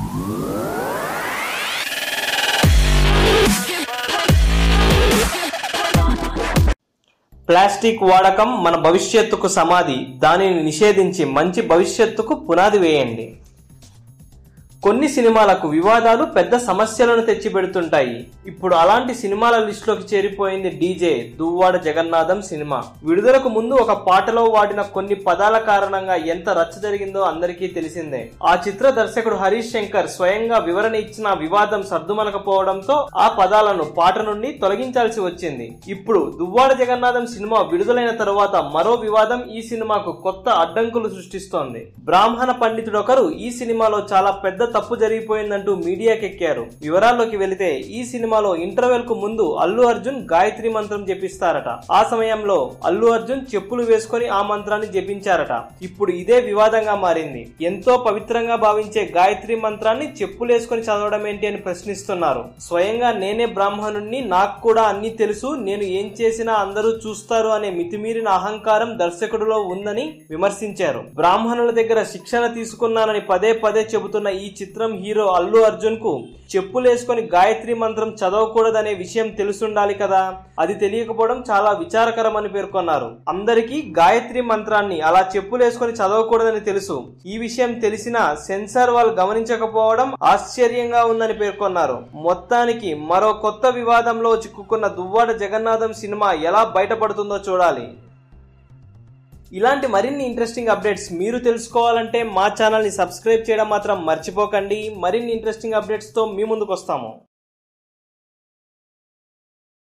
plastic వాడకం మన భవిష్యత్తుకు సమాధి దానిని నిషేధించి మంచి భవిష్యత్తుకు పునాది వేయండి కొన్ని సినిమాలకు వివాదాలు పెద్ద సమస్యలను తెచ్చిపెడుతుంటాయి ఇప్పుడు అలాంటి సినిమాల లిస్టులోకి చేరిపోయింది డీజే దువ్వాడ జగన్నాథం సినిమా విడుదలకు ముందు ఒక పాటలో వాడిన కొన్ని పదాల కారణంగా ఎంత రచ్చ జరిగిందో అందరికీ తెలిసిందే ఆ చిత్ర దర్శకుడు హరీష్ శంకర్ స్వయంగా వివరణ ఇచ్చిన వివాదం సర్దుమలకపోవడంతో ఆ పదాలను పాట నుండి తొలగించాల్సి వచ్చింది ఇప్పుడు దువ్వాడ జగన్నాథం సినిమా విడుదలైన తరువాత మరో వివాదం ఈ సినిమాకు కొత్త అడ్డంకులు సృష్టిస్తోంది బ్రాహ్మణ పండితుడొకరు ఈ సినిమాలో చాలా పెద్ద తప్పు జరిగిపోయిందంటూ మీడియాకెక్కారు వివరాల్లోకి వెళితే ఈ సినిమాలో ఇంటర్వెల్ కు ముందు అల్లు అర్జున్ గాయత్రి మంత్రం జపిస్తారట ఆ సమయంలో అల్లు అర్జున్ చెప్పులు వేసుకొని ఆ మంత్రాన్ని జపించారట ఇప్పుడు ఇదే వివాదంగా మారింది ఎంతో పవిత్రంగా భావించే గాయత్రి మంత్రాన్ని చెప్పులేసుకొని చదవడం ఏంటి అని ప్రశ్నిస్తున్నారు స్వయంగా నేనే బ్రాహ్మణుణ్ణి నాకు కూడా అన్ని తెలుసు నేను ఏం చేసినా అందరూ చూస్తారు అనే మితిమీరిన అహంకారం దర్శకుడిలో ఉందని విమర్శించారు బ్రాహ్మణుల దగ్గర శిక్షణ తీసుకున్నానని పదే పదే చెబుతున్న ఈ చిత్రం హీరో అల్లు అర్జున్ కు చెప్పులేసుకొని గాయత్రి మంత్రం చదవకూడదనే విషయం తెలుసుండాలి కదా అది తెలియకపోవడం చాలా విచారకరమని పేర్కొన్నారు అందరికీ గాయత్రి మంత్రాన్ని అలా చెప్పులేసుకొని చదవకూడదని తెలుసు ఈ విషయం తెలిసినా సెన్సార్ వాళ్ళు గమనించకపోవడం ఆశ్చర్యంగా ఉందని పేర్కొన్నారు మొత్తానికి మరో కొత్త వివాదంలో చిక్కుకున్న దువ్వాడ జగన్నాథం సినిమా ఎలా బయటపడుతుందో చూడాలి ఇలాంటి మరిన్ని ఇంట్రెస్టింగ్ అప్డేట్స్ మీరు తెలుసుకోవాలంటే మా ఛానల్ని సబ్స్క్రైబ్ చేయడం మాత్రం మర్చిపోకండి మరిన్ని ఇంట్రెస్టింగ్ అప్డేట్స్తో మీ ముందుకు వస్తాము